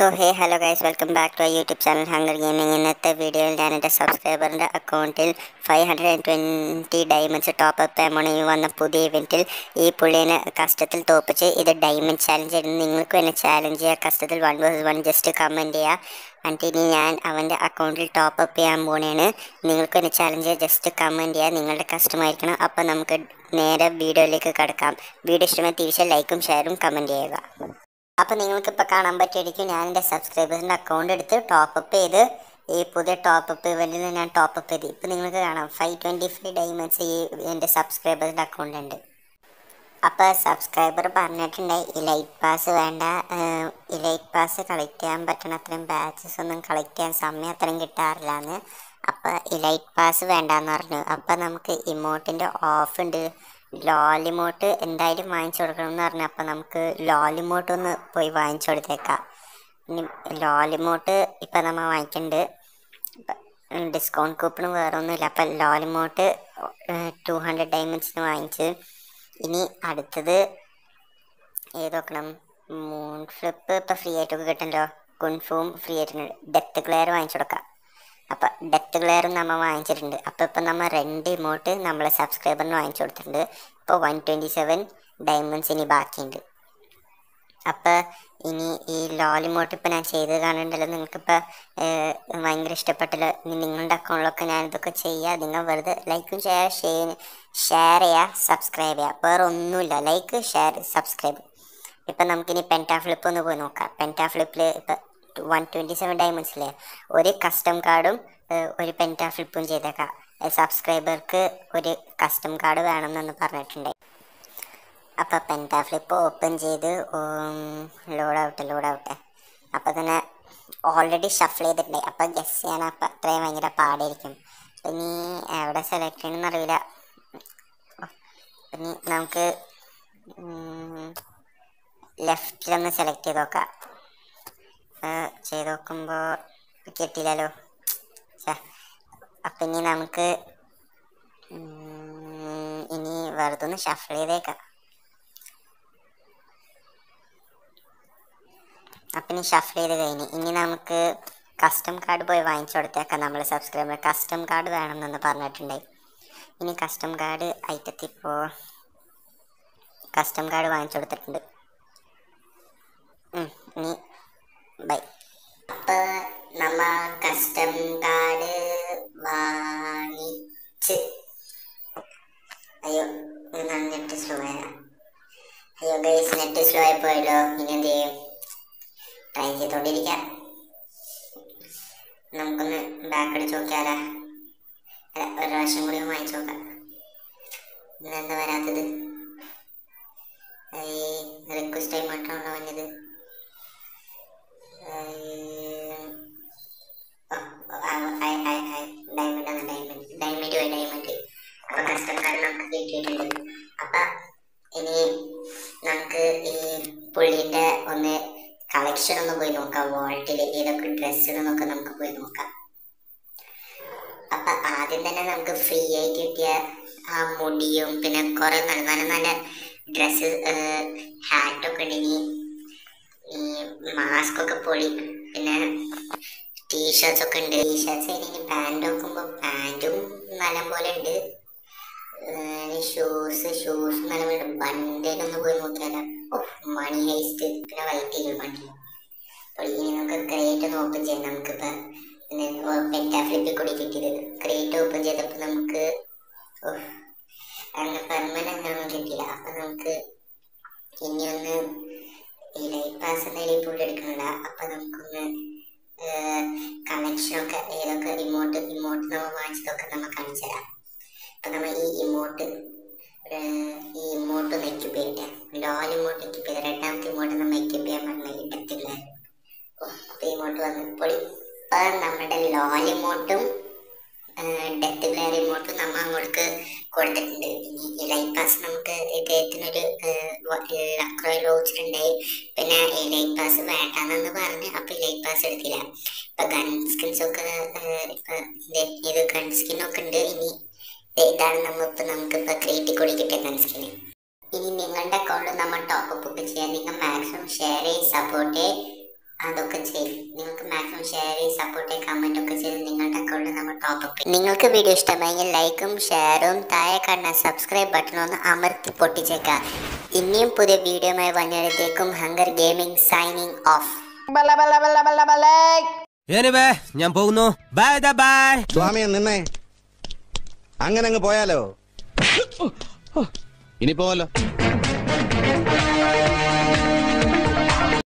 so hey hello guys welcome back to YouTube channel Hunger Gaming ഇന്നത്തെ വീഡിയോയിൽ ഞാൻ എൻ്റെ സബ്സ്ക്രൈബറിൻ്റെ അക്കൗണ്ടിൽ five hundred and twenty diamonds top up amount ഈ വന്ന പുതിയ ഇവൻറ്റിൽ ഈ പുള്ളിനെ കഷ്ടത്തിൽ തോപ്പിച്ച് ഇത് ഡയമണ്ട് ചാലഞ്ച് ആയിരുന്നു നിങ്ങൾക്ക് വേണ്ടി ചാലഞ്ച് ചെയ്യുക കഷ്ടത്തിൽ one versus one just comment ചെയ്യുക എന്നിട്ട് ഇനി ഞാൻ അവൻ്റെ അക്കൗണ്ടിൽ ടോപ്പ് അപ്പ് ചെയ്യാൻ പോണേണ് നിങ്ങൾക്ക് വേണ്ടി ചാലഞ്ച് ചെയ്യുക ജസ്റ്റ് കമൻറ്റ് ചെയ്യുക നിങ്ങളുടെ കസ്റ്റമായിരിക്കണം അപ്പോൾ നമുക്ക് നേരെ വീഡിയോയിലേക്ക് കിടക്കാം വീഡിയോ ഇഷ്ടമായി തിരിച്ച് ലൈക്കും ഷെയറും കമൻറ്റ് ചെയ്യുക അപ്പോൾ നിങ്ങൾക്ക് ഇപ്പോൾ കാണാൻ പറ്റിയിരിക്കും ഞാൻ എൻ്റെ സബ്സ്ക്രൈബേഴ്സിൻ്റെ അക്കൗണ്ട് എടുത്ത് ടോപ്പ് അപ്പ് ചെയ്ത് ഈ പുതിയ ടോപ്പ് അപ്പ് ഇവൻറ്റിൽ ഞാൻ ടോപ്പ് അപ്പ് ചെയ്ത് ഇപ്പോൾ നിങ്ങൾക്ക് കാണാം ഫൈവ് ട്വൻറ്റി ഫൈവ് ഡയമണ്ട്സ് ഈ എൻ്റെ സബ്സ്ക്രൈബേഴ്സിൻ്റെ അക്കൗണ്ട് ഉണ്ട് അപ്പോൾ സബ്സ്ക്രൈബർ പറഞ്ഞിട്ടുണ്ടായി ഈ ലൈറ്റ് പാസ് വേണ്ട ഈ ലൈറ്റ് പാസ് കളക്ട് ചെയ്യാൻ പറ്റണ അത്രയും ബാച്ചസ് ഒന്നും കളക്ട് ചെയ്യാൻ സമയം അത്രയും കിട്ടാറില്ല എന്ന് അപ്പോൾ ഈ ലൈറ്റ് പാസ് വേണ്ടാന്ന് പറഞ്ഞു അപ്പോൾ നമുക്ക് ഇമോട്ടിൻ്റെ ഓഫ് ഉണ്ട് ലോലിമോട്ട് എന്തായാലും വാങ്ങിച്ചു കൊടുക്കണം എന്ന് പറഞ്ഞു അപ്പോൾ നമുക്ക് ലോലിമോട്ട് ഒന്ന് പോയി വാങ്ങിച്ചു കൊടുത്തേക്കാം ഇനി ലോലിമോട്ട് ഇപ്പം നമ്മൾ വാങ്ങിക്കുന്നുണ്ട് ഡിസ്കൗണ്ട് കൂപ്പണും വേറെ ഒന്നുമില്ല അപ്പം ലോലിമോട്ട് ടു ഹൺഡ്രഡ് ഡയമണ്ട്സിന് വാങ്ങിച്ച് ഇനി അടുത്തത് ഏത് നോക്കണം മൂൺ ഫ്ലിപ്പ് ഇപ്പം ഫ്രീ ആയിട്ടൊക്കെ കിട്ടുമല്ലോ കുൺഫും ഫ്രീ ആയിട്ടുണ്ട് ഡെത്ത് ക്ലെയർ വാങ്ങിച്ചു കൊടുക്കാം അപ്പം ഡെത്ത് ക്ലെയറും നമ്മൾ വാങ്ങിച്ചിട്ടുണ്ട് അപ്പോൾ ഇപ്പം നമ്മൾ രണ്ട് ഇമോട്ട് നമ്മളെ സബ്സ്ക്രൈബറിന് വാങ്ങിച്ചു കൊടുത്തിട്ടുണ്ട് ഇപ്പോൾ വൺ ട്വൻറ്റി സെവൻ ഡയമണ്ട്സ് ഇനി ബാക്കിയുണ്ട് അപ്പോൾ ഇനി ഈ ലോലിമോട്ട് ഇപ്പോൾ ഞാൻ ചെയ്ത് കാണുന്നുണ്ടല്ലോ നിങ്ങൾക്കിപ്പോൾ ഭയങ്കര ഇഷ്ടപ്പെട്ടല്ലോ ഇനി നിങ്ങളുടെ അക്കൗണ്ടിലൊക്കെ ഞാൻ ഇതൊക്കെ ചെയ്യുക നിങ്ങൾ വെറുതെ ലൈക്കും ഷെയർ ഷെയർ ഷെയർ ചെയ്യുക സബ്സ്ക്രൈബ് ചെയ്യുക വേറെ ഒന്നുമില്ല ലൈക്ക് ഷെയർ സബ്സ്ക്രൈബ് ഇപ്പം നമുക്കിനി പെൻറ്റാ ഫ്ലിപ്പ് ഒന്ന് പോയി നോക്കാം പെൻറ്റാ ഫ്ലിപ്പിൽ ഇപ്പം വൺ ട്വൻറ്റി സെവൻ ഡയമണ്ട്സിലെ ഒരു കസ്റ്റം കാർഡും ഒരു പെൻറ്റാ ഫ്ലിപ്പും ചെയ്തേക്കാം സബ്സ്ക്രൈബർക്ക് ഒരു കസ്റ്റം കാർഡ് വേണമെന്നൊന്ന് പറഞ്ഞിട്ടുണ്ട് അപ്പോൾ പെൻറ്റാ ഫ്ലിപ്പ് ഓപ്പൺ ചെയ്ത് ലോഡ് ആവട്ടെ ലോഡ് ആവട്ടെ അപ്പോൾ തന്നെ ഓൾറെഡി ഷഫിൾ ചെയ്തിട്ടുണ്ട് അപ്പോൾ ഗസ് ചെയ്യാൻ അപ്പം അത്രയും ഭയങ്കര പാടായിരിക്കും ഇനി എവിടെ സെലക്ട് ചെയ്യണമെന്ന് അറിയില്ല ഇനി നമുക്ക് ലെഫ്റ്റിലൊന്ന് സെലക്ട് ചെയ്ത് നോക്കാം ചെയ്ത് നോക്കുമ്പോൾ കിട്ടിയില്ലല്ലോ അപ്പം ഇനി നമുക്ക് ഇനി വെറുതെ ഒന്ന് ഷഫിൾ ചെയ്തേക്കാം അപ്പം ഇനി ഷഫിൾ ചെയ്ത് കഴിഞ്ഞ് ഇനി നമുക്ക് കസ്റ്റം കാർഡ് പോയി വാങ്ങിച്ചു കൊടുത്തേക്കാം നമ്മൾ സബ്സ്ക്രൈബർ കസ്റ്റം കാർഡ് വേണമെന്നൊന്ന് പറഞ്ഞിട്ടുണ്ടായി ഇനി കസ്റ്റം കാർഡ് ഐറ്റത്തിപ്പോൾ കസ്റ്റം കാർഡ് വാങ്ങിച്ചു കൊടുത്തിട്ടുണ്ട് ഇനി ബൈ അപ്പോൾ നമ്മ കസ്റ്റം കാർഡ് വാങ്ങിച്ച് അയ്യോ ഞാൻ നെറ്റ് സ്ലോ ആയ അയ്യോ ഗൈസ് നെറ്റ് സ്ലോ ആയി പോയല്ലോ ഇനി എന്ത് ചെയ്യും ട്രൈ ചെയ്തോണ്ടിരിക്കാം നമുക്കൊന്ന് ബാക്ക് അടിച്ച് നോക്കിയാലാ അല്ല ഒരു പ്രാവശ്യം കൂടി വാങ്ങിച്ചു നോക്കാം ഇന്നെന്താ വരാത്തത് ഈ റിക്വസ്റ്റ് ആയി മാത്രമാണോ വന്നത് ഡയമണ്ട് ആണ് ഡയമണ്ട് ഡയമണ്ട് പോയി ഡയമണ്ട് അപ്പൊ കസ്റ്റം കാർഡ് നമുക്ക് കിട്ടിയിട്ടുണ്ട് അപ്പൊ ഇനി നമുക്ക് ഈ പുള്ളിന്റെ ഒന്ന് കളക്ഷൻ ഒന്ന് പോയി നോക്കാം വാൾട്ടിൽ ഏതൊക്കെ ഡ്രസ്സ് എന്നൊക്കെ നമുക്ക് പോയി നോക്കാം അപ്പൊ ആദ്യം തന്നെ നമുക്ക് ഫ്രീ ആയിട്ട് കിട്ടിയ ആ മുടിയും പിന്നെ കുറെ നല്ല നല്ല നല്ല ഡ്രസ്സ് ഹാറ്റൊക്കെ ഉണ്ടെങ്കിൽ ഈ മാസ്ക് ഒക്കെ പൊളി പിന്നെ ടീഷർട്സ് ഒക്കെ ഉണ്ട് ടീഷർട്സ് കഴിഞ്ഞ് പാൻറ് നോക്കുമ്പോൾ പാൻറ്റും നല്ല പോലെ ഉണ്ട് ഷൂസ് ഷൂസ് നല്ല പോലെ ഉണ്ട് ബണ്ടിലൊന്ന് പോയി നോക്കിയാലോ ഓ മണി ഹൈസ്റ്റ് പിന്നെ വൈറ്റ് ചെയ്യും ബണ്ടിൽ അപ്പോൾ ഇനി നമുക്ക് ക്രേറ്റ് ഒന്ന് ഓപ്പൺ ചെയ്യാം നമുക്കിപ്പോൾ പെറ്റാ ഫ്ലിപ്പിൽ കൂടി കിട്ടിയത് ക്രേറ്റ് ഓപ്പൺ ചെയ്തപ്പോൾ നമുക്ക് ഓ അങ്ങനെ പെർമനൻ്റ് ഒന്നും കിട്ടിയില്ല അപ്പം നമുക്ക് ഇനി ഒന്ന് ഈ ലൈഫ് പാസ് എന്തായാലും ഇപ്പോൾ എടുക്കണില്ല അപ്പം നമുക്കൊന്ന് കണക്ഷനൊക്കെ ഏതൊക്കെ ഇമോട്ട് ഇമോട്ട് നമ്മൾ വാങ്ങിച്ചതൊക്കെ നമ്മൾ കാണിച്ചു തരാം അപ്പം നമ്മൾ ഈ ഇമോട്ട് ഈ ഇമോട്ട് ഒന്ന് എക്യൂപ്പ് ചെയ്യട്ടെ ലോൽ ഇമോട്ട് എക്യൂപ്പ് ചെയ്ത് രണ്ടാമത്തെ ഇമോട്ട് നമ്മൾ എക്യൂപ്പ് ചെയ്യാൻ പറഞ്ഞ ഇടത്തില്ല അപ്പം ഇമോട്ട് വന്ന് പൊളി ഇപ്പം നമ്മുടെ ലോൽ ഇമോട്ടും ഡെത്ത് പ്ലെയർ ഇമോട്ടും നമ്മൾ അങ്ങോട്ട് കൊടുത്തിട്ടുണ്ട് ഇനി ഈ ലൈഫ് പാസ് നമുക്ക് ഇദ്ദേഹത്തിനൊരു അക്രോ ലോച്ച് ഉണ്ടായി പിന്നെ ഈ ലൈഫ് പാസ് വേണ്ടാന്നെന്ന് പറഞ്ഞ് അപ്പോൾ ഈ ലൈഫ് പാസ് എടുത്തില്ല ഇപ്പം ഗൺ സ്കിൻസ് ഒക്കെ ഇപ്പം ഇത് ഗൺ സ്കിന്നൊക്കെ ഉണ്ട് ഇനി ഇതാണ് നമ്മൾ ഇപ്പം നമുക്കിപ്പോൾ ക്രിയേറ്റ് കൂടി കിട്ടിയ ഗൺ സ്കിന് ഇനി നിങ്ങളുടെ അക്കൗണ്ട് നമ്മൾ ടോപ്പ് അപ്പ് ചെയ്യാൻ നിങ്ങൾ മാക്സിമം ഷെയർ ചെയ്ത് സപ്പോർട്ട് അതൊക്കെ ചെയ്യുക ഷെയർ ചെയ്ത് സപ്പോർട്ട് ചെയ്ത് കമന്റ് ഒക്കെ ചെയ്ത് നിങ്ങളുടെ അക്കൗണ്ട് നമ്മൾ ടോപ്പ് അപ്പ് നിങ്ങൾക്ക് വീഡിയോ ഇഷ്ടമായെങ്കിൽ ലൈക്കും ഷെയറും താഴെ കാണുന്ന സബ്സ്ക്രൈബ് ബട്ടൺ ഒന്ന് അമർത്തി പൊട്ടിച്ചേക്കാം ഇനിയും പുതിയ വീഡിയോയുമായി വന്നിടത്തേക്കും Hunger Gaming signing off anyway ഞാൻ പോകുന്നു ബൈ ബൈ സ്വാമിയെ നിന്നേ അങ്ങനെ അങ്ങ് പോയാലോ ഇനി പോവല്ലോ